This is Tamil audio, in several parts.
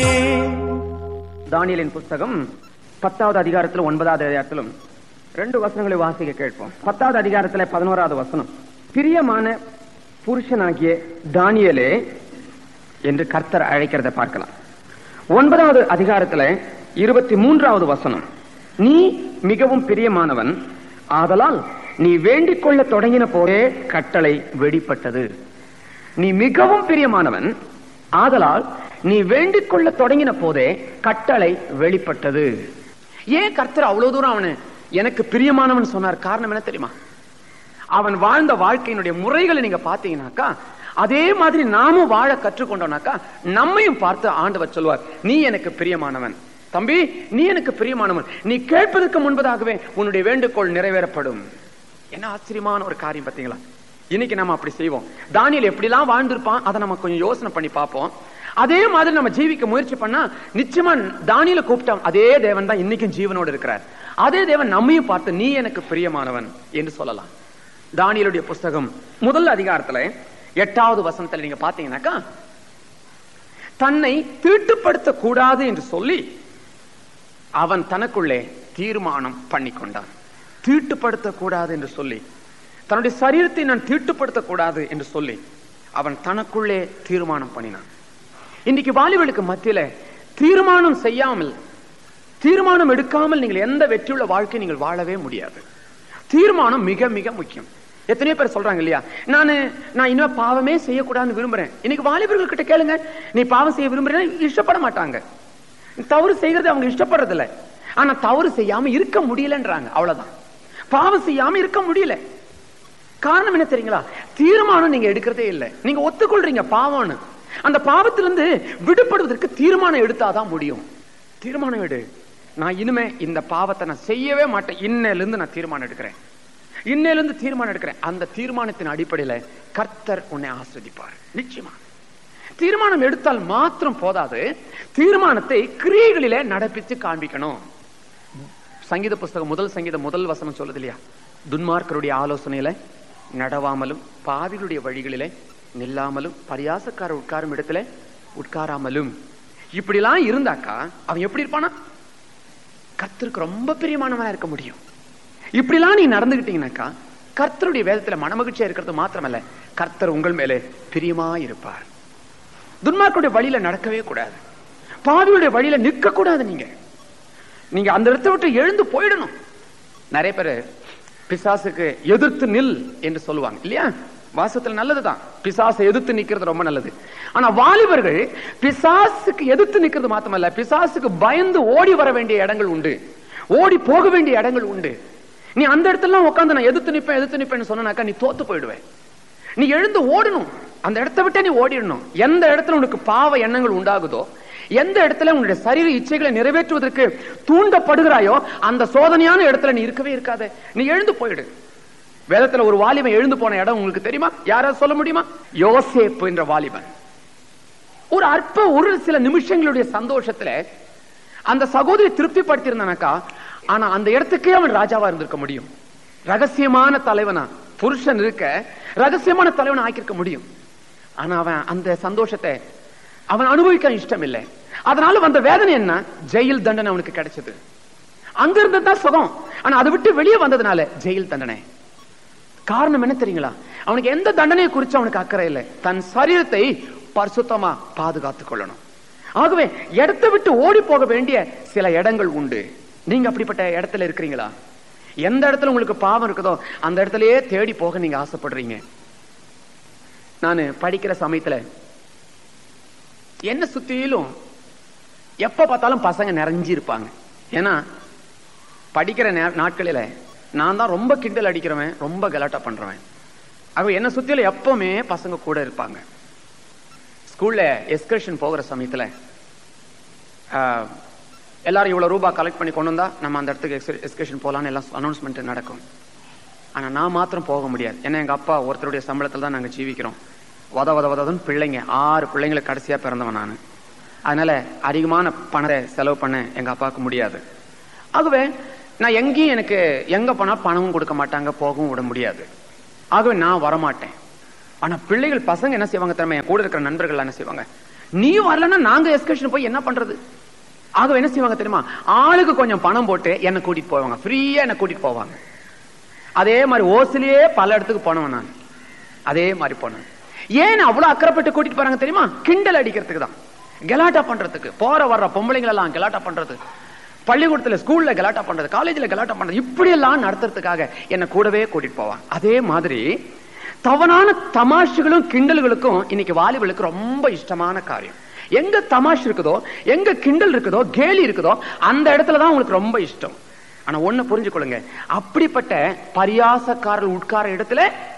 தானியலின் புஸ்தகம் பத்தாவது அதிகாரத்திலும் ஒன்பதாவது அதிகாரத்திலும் ரெண்டு வசனங்களை வாசிக்க கேட்போம் பத்தாவது அதிகாரத்துல பதினோராவது வசனம் பிரியமான புருஷனாகிய தானியலே என்று கர்த்தர் அழைக்கிறத பார்க்கலாம் ஒன்பதாவது அதிகாரத்துல இருபத்தி மூன்றாவது வசனம் நீ மிகவும் பிரியமானவன் ஆதலால் நீ வேண்டிக் கொள்ள தொடங்கின போதே கட்டளை வெடிப்பட்டது நீ மிகவும் பிரியமானவன் ஆதலால் நீ வேண்டிக் கொள்ள தொடங்கின போதே கட்டளை வெளிப்பட்டது ஏன் கர்த்தர் அவ்வளவு தூரம் அவனு எனக்கு பிரியமானவன் சொன்னார் காரணம் என்ன தெரியுமா அவன் வாழ்ந்த வாழ்க்கையினுடைய முறைகளை நீங்க பாத்தீங்கன்னாக்கா அதே மாதிரி நாமும் வாழ கற்றுக்கொண்டோம்னாக்கா நம்மையும் பார்த்து ஆண்டவர் சொல்வார் நீ எனக்கு பிரியமானவன் தம்பி நீ எனக்கு பிரியமானவன் நீ கேட்பதற்கு முன்பதாகவே உன்னுடைய வேண்டுகோள் நிறைவேறப்படும் என்ன ஆச்சரியமான ஒரு காரியம் பாத்தீங்களா இன்னைக்கு நம்ம அப்படி செய்வோம் தானியல் எப்படிலாம் வாழ்ந்திருப்பான் அதை நம்ம கொஞ்சம் யோசனை பண்ணி பார்ப்போம் அதே மாதிரி நம்ம ஜீவிக்க முயற்சி பண்ணா நிச்சயமா தானியல கூப்பிட்டோம் அதே தேவன் தான் இன்னைக்கும் ஜீவனோடு இருக்கிறார் அதே தேவன் நம்மையும் பார்த்து நீ எனக்கு பிரியமானவன் என்று சொல்லலாம் தானியலுடைய புஸ்தகம் முதல் அதிகாரத்துல எட்டாவது வசனத்துல நீங்க பாத்தீங்கன்னாக்கா தன்னை தீட்டுப்படுத்த கூடாது என்று சொல்லி அவன் தனக்குள்ளே தீர்மானம் பண்ணி கொண்டான் தீட்டுப்படுத்த கூடாது என்று சொல்லி தன்னுடைய சரீரத்தை நான் தீட்டுப்படுத்த கூடாது என்று சொல்லி அவன் தனக்குள்ளே தீர்மானம் பண்ணினான் இன்னைக்கு வாலிபர்களுக்கு மத்தியில தீர்மானம் செய்யாமல் தீர்மானம் எடுக்காமல் நீங்கள் எந்த வெற்றியுள்ள வாழ்க்கை நீங்கள் வாழவே முடியாது தீர்மானம் மிக மிக முக்கியம் எத்தனையோ பேர் சொல்றாங்க இல்லையா நானு நான் இனிமே பாவமே செய்யக்கூடாதுன்னு விரும்புறேன் இன்னைக்கு வாலிபர்கள் கிட்ட கேளுங்க நீ பாவம் செய்ய விரும்புறேன் இஷ்டப்பட மாட்டாங்க தவறு செய்யறது அவங்க இஷ்டப்படுறது இல்ல ஆனா தவறு செய்யாம இருக்க முடியலன்றாங்க அவ்வளவுதான் பாவம் செய்யாம இருக்க முடியல காரணம் என்ன தெரியுங்களா தீர்மானம் நீங்க எடுக்கிறதே இல்லை நீங்க ஒத்துக்கொள்றீங்க பாவம்னு அந்த பாவத்திலிருந்து விடுபடுவதற்கு தீர்மானம் எடுத்தாதான் முடியும் தீர்மானம் எடு நான் இனிமே இந்த பாவத்தை நான் செய்யவே மாட்டேன் இன்னையில இருந்து நான் தீர்மானம் எடுக்கிறேன் இன்னையில இருந்து தீர்மானம் எடுக்கிறேன் அந்த தீர்மானத்தின் அடிப்படையில கர்த்தர் உன்னை ஆஸ்வதிப்பார் நிச்சயமா தீர்மானம் எடுத்தால் மாத்திரம் போதாது தீர்மானத்தை கிரியைகளிலே நடப்பித்து காண்பிக்கணும் சங்கீத புஸ்தகம் முதல் சங்கீதம் முதல் வசனம் சொல்லுது இல்லையா துன்மார்க்கருடைய ஆலோசனையில நடவாமலும் பாவிகளுடைய வழிகளிலே நில்லாமலும் பரியாசக்கார உட்காரும் இடத்துல உட்காராமலும் இப்படிலாம் இருந்தாக்கா அவன் எப்படி இருப்பானா கர்த்தருக்கு ரொம்ப பிரியமானவனா இருக்க முடியும் இப்படிலாம் நீ நடந்துகிட்டீங்கன்னாக்கா கர்த்தருடைய வேதத்துல மனமகிழ்ச்சியா இருக்கிறது மாத்திரமல்ல கர்த்தர் உங்கள் மேலே பிரியமா இருப்பார் துன்மார்க்குடைய வழியில நடக்கவே கூடாது பாவியுடைய வழியில நிற்க கூடாது நீங்க நீங்க அந்த இடத்தை விட்டு எழுந்து போயிடணும் நிறைய பேர் பிசாசுக்கு எதிர்த்து நில் என்று சொல்லுவாங்க இல்லையா வாசத்துல நல்லதுதான் பிசாசை எதிர்த்து நிக்கிறது ரொம்ப நல்லது ஆனா வாலிபர்கள் பிசாசுக்கு எதிர்த்து நிக்கிறது மாத்திரமல்ல பிசாசுக்கு பயந்து ஓடி வர வேண்டிய இடங்கள் உண்டு ஓடி போக வேண்டிய இடங்கள் உண்டு நீ அந்த இடத்துல உட்காந்து நான் எதிர்த்து நிப்பேன் எதிர்த்து நிப்பேன்னு சொன்னாக்கா நீ தோத்து போயிடுவேன் நீ எழுந்து ஓடணும் அந்த இடத்தை விட்டு நீ ஓடிடணும் எந்த இடத்துல உனக்கு பாவ எண்ணங்கள் உண்டாகுதோ எந்த இடத்துல உன்னுடைய சரீர இச்சைகளை நிறைவேற்றுவதற்கு தூண்டப்படுகிறாயோ அந்த சோதனையான இடத்துல நீ இருக்கவே இருக்காத நீ எழுந்து போயிடு வேதத்துல ஒரு வாலிபன் எழுந்து போன இடம் உங்களுக்கு தெரியுமா யாராவது சொல்ல முடியுமா யோசேப்பு என்ற வாலிபன் ஒரு அற்ப ஒரு சில நிமிஷங்களுடைய சந்தோஷத்துல அந்த சகோதரி திருப்திப்படுத்தி இருந்தானாக்கா ஆனா அந்த இடத்துக்கே அவன் ராஜாவா இருந்திருக்க முடியும் ரகசியமான தலைவனா புருஷன் இருக்க ரகசியமான தலைவனை ஆக்கியிருக்க முடியும் ஆனா அவன் அந்த சந்தோஷத்தை அவன் அனுபவிக்க இஷ்டம் இல்லை அதனால வந்த வேதனை என்ன ஜெயில் தண்டனை அவனுக்கு கிடைச்சது அங்க இருந்ததுதான் சுகம் ஆனா அதை விட்டு வெளியே வந்ததுனால ஜெயில் தண்டனை காரணம் என்ன தெரியுங்களா அவனுக்கு எந்த தண்டனையை குறிச்சு அவனுக்கு அக்கறை இல்லை தன் சரீரத்தை பரிசுத்தமா பாதுகாத்துக் கொள்ளணும் ஆகவே இடத்தை விட்டு ஓடி போக வேண்டிய சில இடங்கள் உண்டு நீங்க அப்படிப்பட்ட இடத்துல இருக்கிறீங்களா எந்த இடத்துல உங்களுக்கு பாவம் இருக்குதோ அந்த இடத்துலயே தேடி போக நீங்க ஆசைப்படுறீங்க நான் படிக்கிற சமயத்துல என்ன சுத்தியிலும் எப்ப பார்த்தாலும் பசங்க நிறைஞ்சு இருப்பாங்க ஏன்னா படிக்கிற நாட்களில நான் தான் ரொம்ப கிண்டல் அடிக்கிறவன் ரொம்ப கலாட்டா பண்றவன் ஆக என்ன சுத்தியில எப்பவுமே பசங்க கூட இருப்பாங்க ஸ்கூல்ல எஸ்கர்ஷன் போகிற சமயத்துல எல்லாரும் இவ்வளவு ரூபாய் கலெக்ட் பண்ணி கொண்டு வந்தா நம்ம அந்த இடத்துக்கு எஸ்கர்ஷன் போலான்னு எல்லாம் அனௌன்ஸ்மெண்ட் நடக்கும் ஆனா நான் மாத்திரம் போக முடியாது ஏன்னா எங்க அப்பா ஒருத்தருடைய சம்பளத்துல தான் நாங்க ஜீவிக்கிறோம் வத வத வதன்னு பிள்ளைங்க ஆறு பிள்ளைங்களுக்கு கடைசியா பிறந்தவன் நான் அதனால அதிகமான பணத்தை செலவு பண்ண எங்க அப்பாவுக்கு முடியாது ஆகவே நான் எங்கேயும் எனக்கு எங்க போனா பணமும் கொடுக்க மாட்டாங்க போகவும் விட முடியாது ஆகவே நான் வரமாட்டேன் ஆனா பிள்ளைகள் பசங்க என்ன செய்வாங்க திறமை என் கூட இருக்கிற நண்பர்கள் என்ன செய்வாங்க நீ வரலன்னா நாங்க எஸ்கர்ஷன் போய் என்ன பண்றது ஆக என்ன செய்வாங்க தெரியுமா ஆளுக்கு கொஞ்சம் பணம் போட்டு என்ன கூட்டிட்டு போவாங்க ஃப்ரீயா என்ன கூட்டிட்டு போவாங்க அதே மாதிரி ஓசிலேயே பல இடத்துக்கு போனவன் நான் அதே மாதிரி போனேன் ஏன் அவ்வளவு அக்கறைப்பட்டு கூட்டிட்டு போறாங்க தெரியுமா கிண்டல் அடிக்கிறதுக்கு தான் கலாட்டா பண்றதுக்கு போற வர்ற பொம்பளைங்க எல்லாம் கலாட்டா பண்றது பள்ளிக்கூடத்துல ஸ்கூல்ல கலாட்டா பண்றது காலேஜ்ல கலாட்டா பண்றது இப்படி எல்லாம் நடத்துறதுக்காக என்ன கூடவே கூட்டிட்டு போவாங்க அதே மாதிரி தவறான தமாஷுகளும் கிண்டல்களுக்கும் இன்னைக்கு வாலிபர்களுக்கு ரொம்ப இஷ்டமான காரியம் எங்க தமாஷ் இருக்குதோ எங்க கிண்டல் இருக்குதோ கேலி இருக்குதோ அந்த இடத்துல தான் உங்களுக்கு ரொம்ப இஷ்டம் ஆனா ஒண்ணு புரிஞ்சுக்கொள்ளுங்க அப்படிப்பட்ட பரியாசக்காரர்கள் உட்கார இடத்துல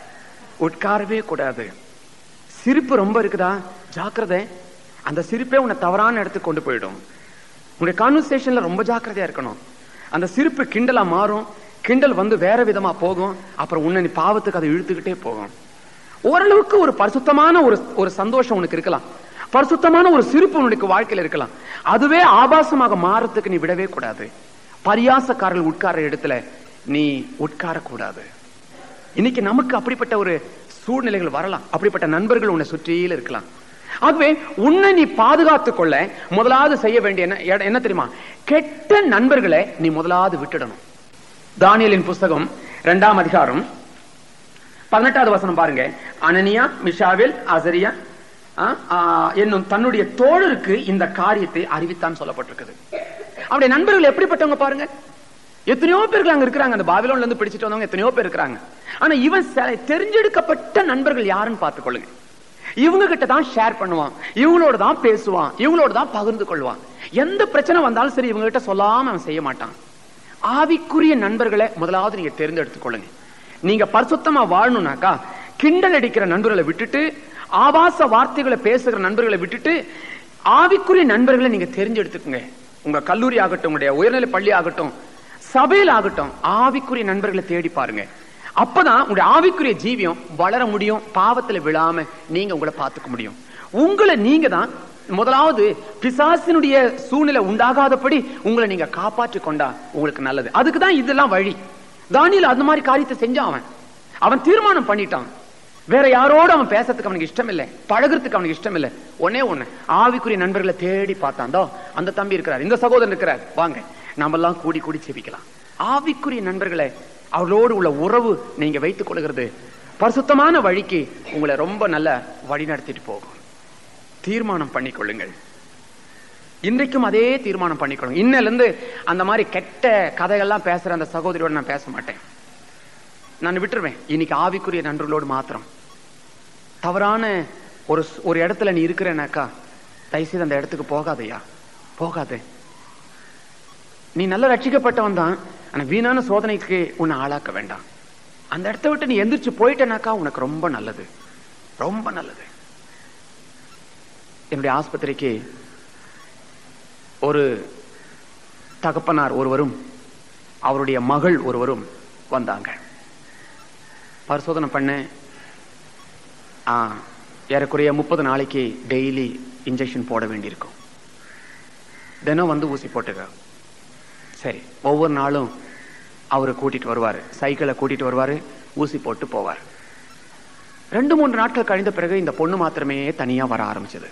உட்காரவே கூடாது சிரிப்பு ரொம்ப இருக்குதா ஜாக்கிரதை அந்த சிரிப்பே உன்னை தவறான இடத்துக்கு கொண்டு போயிடும் உங்களுடைய கான்வர்சேஷன்ல ரொம்ப ஜாக்கிரதையா இருக்கணும் அந்த சிரிப்பு கிண்டலா மாறும் கிண்டல் வந்து வேற விதமா போகும் அப்புறம் உன்னை நீ பாவத்துக்கு அதை இழுத்துக்கிட்டே போகும் ஓரளவுக்கு ஒரு பரிசுத்தமான ஒரு ஒரு சந்தோஷம் உனக்கு இருக்கலாம் பரிசுத்தமான ஒரு சிரிப்பு உனக்கு வாழ்க்கையில இருக்கலாம் அதுவே ஆபாசமாக மாறத்துக்கு நீ விடவே கூடாது பரியாசக்காரர்கள் உட்கார இடத்துல நீ உட்கார கூடாது இன்னைக்கு நமக்கு அப்படிப்பட்ட ஒரு சூழ்நிலைகள் வரலாம் அப்படிப்பட்ட நண்பர்கள் உன்னை சுற்றியில் இருக்கலாம் ஆகவே உன்னை நீ பாதுகாத்துக் கொள்ள முதலாவது செய்ய வேண்டிய என்ன எட- என்ன தெரியுமா கெட்ட நண்பர்களை நீ முதலாவது விட்டுடணும் தானியலின் புஸ்தகம் இரண்டாம் அதிகாரம் பதினெட்டாவது வசனம் பாருங்க அனனியா மிஷாவில் அசரியா ஆ, ஆ, என்னும் தன்னுடைய தோழருக்கு இந்த காரியத்தை அறிவித்தான் சொல்லப்பட்டிருக்குது அவருடைய நண்பர்கள் எப்படிப்பட்டவங்க பாருங்க எத்தனையோ பேர்கள் அங்க இருக்கிறாங்க அந்த பாபிலோன்ல இருந்து பிடிச்சிட்டு வந்தவங்க எத்தனையோ பேர் இருக்கிறாங்க ஆனா இவன் சில- தெரிஞ்செடுக்கப்பட்ட நண்பர்கள் யாருன்னு பார்த்துக்கொள்ளுங்க இவங்க கிட்ட தான் ஷேர் பண்ணுவான் இவங்களோட தான் பேசுவான் இவங்களோட தான் பகிர்ந்து கொள்வான் எந்த பிரச்சனை வந்தாலும் சரி இவங்க கிட்ட சொல்லாம அவன் செய்ய மாட்டான் ஆவிக்குரிய நண்பர்களை முதலாவது நீங்க தேர்ந்தெடுத்துக் கொள்ளுங்க நீங்க பரிசுத்தமா வாழணும்னாக்கா கிண்டல் அடிக்கிற நண்பர்களை விட்டுட்டு ஆபாச வார்த்தைகளை பேசுகிற நண்பர்களை விட்டுட்டு ஆவிக்குரிய நண்பர்களை நீங்க தெரிஞ்செடுத்துக்குங்க உங்க கல்லூரி ஆகட்டும் உங்களுடைய உயர்நிலை பள்ளி ஆகட்டும் சபையில் ஆகட்டும் ஆவிக்குரிய நண்பர்களை தேடி பாருங்க அப்பதான் உங்களுடைய ஆவிக்குரிய ஜீவியம் வளர முடியும் பாவத்துல விழாம நீங்க உங்களை பார்த்துக்க முடியும் உங்களை நீங்க தான் முதலாவது பிசாசினுடைய சூழ்நிலை உண்டாகாதபடி உங்களை நீங்க காப்பாற்றிக் கொண்டா உங்களுக்கு நல்லது அதுக்கு தான் இதெல்லாம் வழி தானியேல் அந்த மாதிரி காரியத்தை செஞ்சான் அவன் அவன் தீர்மானம் பண்ணிட்டான் வேற யாரோட அவன் பேசுறதுக்கு அவனுக்கு இஷ்டம் இல்லை பழகுறதுக்கு அவனுக்கு இஷ்டம் இல்லை ஒன்னே ஒண்ணு ஆவிக்குரிய நண்பர்களை தேடி பார்த்தான் தோ அந்த தம்பி இருக்கிறார் இந்த சகோதரன் இருக்கிறார் வாங்க நாம எல்லாம் கூடி கூடி செபிக்கலாம் ஆவிக்குரிய நண்பர்களை அவர்களோடு உள்ள உறவு நீங்க வைத்துக் கொள்கிறது பரிசுத்தமான வழிக்கு உங்களை ரொம்ப நல்ல வழி நடத்திட்டு போகும் தீர்மானம் பண்ணிக்கொள்ளுங்கள் இன்றைக்கும் அதே தீர்மானம் பண்ணிக்கொள்ளுங்க இன்னையில இருந்து அந்த மாதிரி கெட்ட கதைகள்லாம் பேசுற அந்த சகோதரியோட நான் பேச மாட்டேன் நான் விட்டுருவேன் இன்னைக்கு ஆவிக்குரிய நண்பர்களோடு மாத்திரம் தவறான ஒரு ஸ்- ஒரு இடத்துல நீ இருக்கிறேனாக்கா தயவுசெய்து அந்த இடத்துக்கு போகாதயா போகாதே நீ நல்ல ரட்சிக்கப்பட்டவன் தான் ஆனா வீணான சோதனைக்கு உன்னை ஆளாக்க வேண்டாம் அந்த இடத்த விட்டு நீ எந்திரிச்சு போயிட்டனாக்கா உனக்கு ரொம்ப நல்லது ரொம்ப நல்லது என்னுடைய ஆஸ்பத்திரிக்கு ஒரு தகப்பனார் ஒருவரும் அவருடைய மகள் ஒருவரும் வந்தாங்க பரிசோதனை பண்ண ஆ, ஏறக்குறைய முப்பது நாளைக்கு டெய்லி இன்ஜெக்ஷன் போட வேண்டியிருக்கும் தினம் வந்து ஊசி போட்டுக்க சரி ஒவ்வொரு நாளும் அவரை கூட்டிட்டு வருவாரு சைக்கிளை கூட்டிட்டு வருவாரு ஊசி போட்டு போவார் ரெண்டு மூன்று நாட்கள் கழிந்த பிறகு இந்த பொண்ணு மாத்திரமே தனியா வர ஆரம்பிச்சது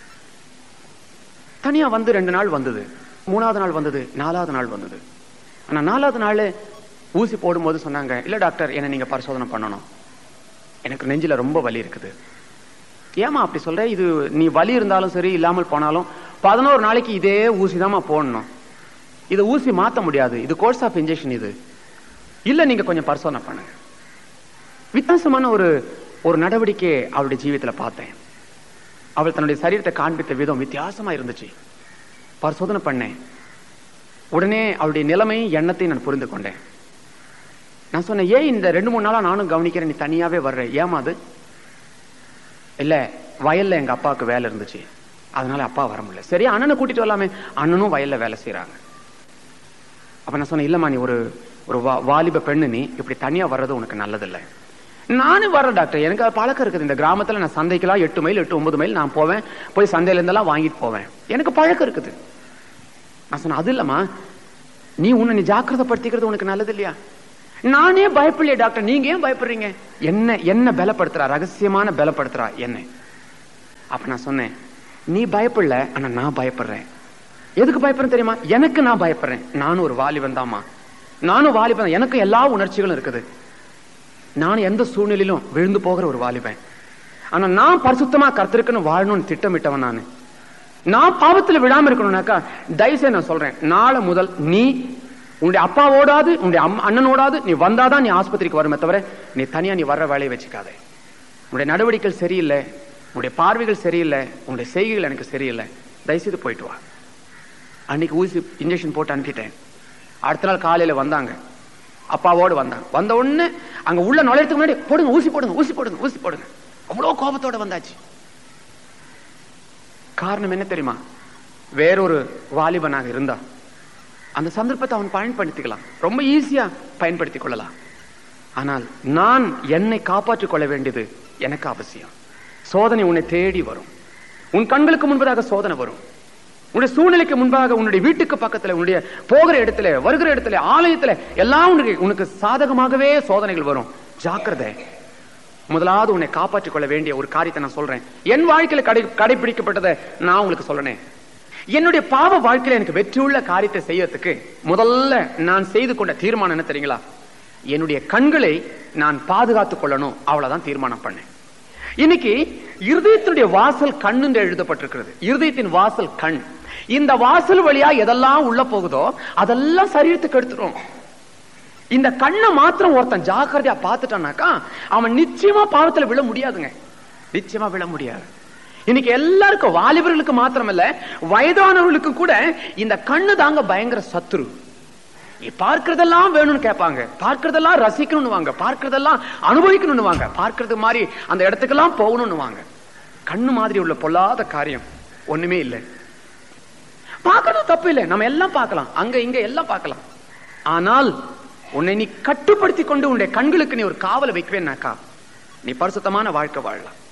தனியா வந்து ரெண்டு நாள் வந்தது மூணாவது நாள் வந்தது நாலாவது நாள் வந்தது ஆனா நாலாவது நாள் ஊசி போடும்போது சொன்னாங்க இல்ல டாக்டர் என்ன நீங்க பரிசோதனை பண்ணணும் எனக்கு நெஞ்சில ரொம்ப வலி இருக்குது ஏமா அப்படி சொல்ற இது நீ வலி இருந்தாலும் சரி இல்லாமல் போனாலும் பதினோரு நாளைக்கு இதே ஊசி போடணும் இது ஊசி மாத்த முடியாது இது கோர்ஸ் ஆஃப் இன்ஜெக்ஷன் இது இல்ல நீங்க கொஞ்சம் பரிசோதனை பண்ணுங்க வித்தியாசமான ஒரு ஒரு நடவடிக்கை அவளுடைய ஜீவியத்துல பார்த்தேன் அவள் தன்னுடைய சரீரத்தை காண்பித்த விதம் வித்தியாசமா இருந்துச்சு பரிசோதனை பண்ணேன் உடனே அவளுடைய நிலைமை எண்ணத்தை நான் புரிந்து கொண்டேன் நான் சொன்னேன் ஏன் இந்த ரெண்டு மூணு நாளா நானும் கவனிக்கிறேன் நீ தனியாவே வர்ற ஏமா அது இல்ல வயல்ல எங்க அப்பாவுக்கு வேலை இருந்துச்சு அதனால அப்பா வர முடியல சரி அண்ணனை கூட்டிட்டு வரலாமே அண்ணனும் வயல்ல வேலை செய்றாங்க அப்ப நான் சொன்னேன் இல்லம்மா நீ ஒரு ஒரு வா- வாலிப பெண்ணு நீ இப்படி தனியா வர்றது உனக்கு நல்லதில்லை நானும் வரேன் டாக்டர் எனக்கு அது பழக்கம் இருக்குது இந்த கிராமத்துல நான் சந்தைக்கெல்லாம் எட்டு மைல் எட்டு ஒன்பது மைல் நான் போவேன் போய் சந்தையில இருந்தெல்லாம் வாங்கிட்டு போவேன் எனக்கு பழக்கம் இருக்குது நான் சொன்னேன் அது இல்லம்மா நீ உன்னை நீ ஜாக்கிரதைப்படுத்திக்கிறது உனக்கு நல்லது இல்லையா நானே பயப்படலையே டாக்டர் நீங்க ஏன் பயப்படுறீங்க என்ன என்ன பலப்படுத்துறா ரகசியமான பலப்படுத்துறா என்ன அப்ப நான் சொன்னேன் நீ பயப்படல ஆனா நான் பயப்படுறேன் எதுக்கு பயப்படுறேன் தெரியுமா எனக்கு நான் பயப்படுறேன் நானும் ஒரு வாலிபன் தாமா நானும் வாலிபன் தான். எனக்கு எல்லா உணர்ச்சிகளும் இருக்குது நான் எந்த சூழ்நிலையிலும் விழுந்து போகிற ஒரு வாலிபன் ஆனா நான் பரிசுத்தமா கர்த்தருக்குன்னு வாழணும்னு திட்டமிட்டவன் நானு நான் பாவத்துல விழாம இருக்கணும்னாக்கா தயவுசெய்து நான் சொல்றேன் நாளை முதல் நீ உன்னுடைய அப்பாவோடாது உன்னுடைய அம்மா அண்ணனோடாது நீ வந்தாதான் நீ ஆஸ்பத்திரிக்கு வருமே தவிர நீ தனியா நீ வர்ற வேலையை வச்சுக்காதே உன்னுடைய நடவடிக்கைகள் சரியில்லை உன்னுடைய பார்வைகள் சரியில்லை உன்னுடைய செய்கைகள் எனக்கு சரியில்லை தயவுசெய்து போயிட்டு வா அன்னைக்கு ஊசி இன்ஜெக்ஷன் போட்டு அனுப்பிட்டேன் அடுத்த நாள் காலையில வந்தாங்க அப்பாவோடு வந்தாங்க வந்த உடனே அங்க உள்ள நுழையத்துக்கு முன்னாடி போடுங்க ஊசி போடுங்க ஊசி போடுங்க ஊசி போடுங்க அவ்வளவு கோபத்தோட வந்தாச்சு காரணம் என்ன தெரியுமா வேறொரு வாலிபனாக இருந்தா அந்த சந்தர்ப்பத்தை அவன் பயன்படுத்திக்கலாம் ரொம்ப ஈஸியா பயன்படுத்திக் கொள்ளலாம் ஆனால் நான் என்னை காப்பாற்றிக் கொள்ள வேண்டியது எனக்கு அவசியம் சோதனை உன்னை தேடி வரும் உன் கண்களுக்கு முன்பதாக சோதனை வரும் உன்னுடைய சூழ்நிலைக்கு முன்பாக உன்னுடைய வீட்டுக்கு பக்கத்துல உன்னுடைய போகிற இடத்துல வருகிற இடத்துல ஆலயத்துல எல்லாம் உனக்கு உனக்கு சாதகமாகவே சோதனைகள் வரும் ஜாக்கிரதை முதலாவது உன்னை காப்பாற்றிக் கொள்ள வேண்டிய ஒரு காரியத்தை நான் சொல்றேன் என் வாழ்க்கையில கடை கடைபிடிக்கப்பட்டதை நான் உங்களுக்கு சொல்றேன் என்னுடைய பாவ வாழ்க்கையில எனக்கு வெற்றியுள்ள காரியத்தை செய்யறதுக்கு முதல்ல நான் செய்து கொண்ட தீர்மானம் என்ன தெரியுங்களா என்னுடைய கண்களை நான் பாதுகாத்துக் கொள்ளணும் அவ்வளவுதான் தீர்மானம் பண்ணேன் இன்னைக்கு இருதயத்தினுடைய வாசல் கண் என்று எழுதப்பட்டிருக்கிறது இருதயத்தின் வாசல் கண் இந்த வாசல் வழியா எதெல்லாம் உள்ள போகுதோ அதெல்லாம் சரீரத்துக்கு எடுத்துரும் இந்த கண்ணை மாத்திரம் ஒருத்தன் ஜாக்கிரதையா பார்த்துட்டானாக்கா அவன் நிச்சயமா பாவத்துல விழ முடியாதுங்க நிச்சயமா விழ முடியாது இன்னைக்கு எல்லாருக்கும் வாலிபர்களுக்கு மாத்திரம் இல்ல வயதானவர்களுக்கு கூட இந்த கண்ணு தாங்க பயங்கர சத்துரு நீ பார்க்கறதெல்லாம் வேணும்னு கேட்பாங்க பார்க்கறதெல்லாம் ரசிக்கணும்னு வாங்க பார்க்கறதெல்லாம் அனுபவிக்கணும்னு வாங்க பார்க்கறது மாதிரி அந்த இடத்துக்கெல்லாம் போகணும்னு வாங்க கண்ணு மாதிரி உள்ள பொல்லாத காரியம் ஒண்ணுமே இல்லை பார்க்கறது தப்பு இல்லை நம்ம எல்லாம் பார்க்கலாம் அங்க இங்க எல்லாம் பார்க்கலாம் ஆனால் உன்னை நீ கட்டுப்படுத்தி கொண்டு உன்னுடைய கண்களுக்கு நீ ஒரு காவலை வைக்குவேன்னாக்கா நீ பரிசுத்தமான வாழ்க்கை வாழலாம்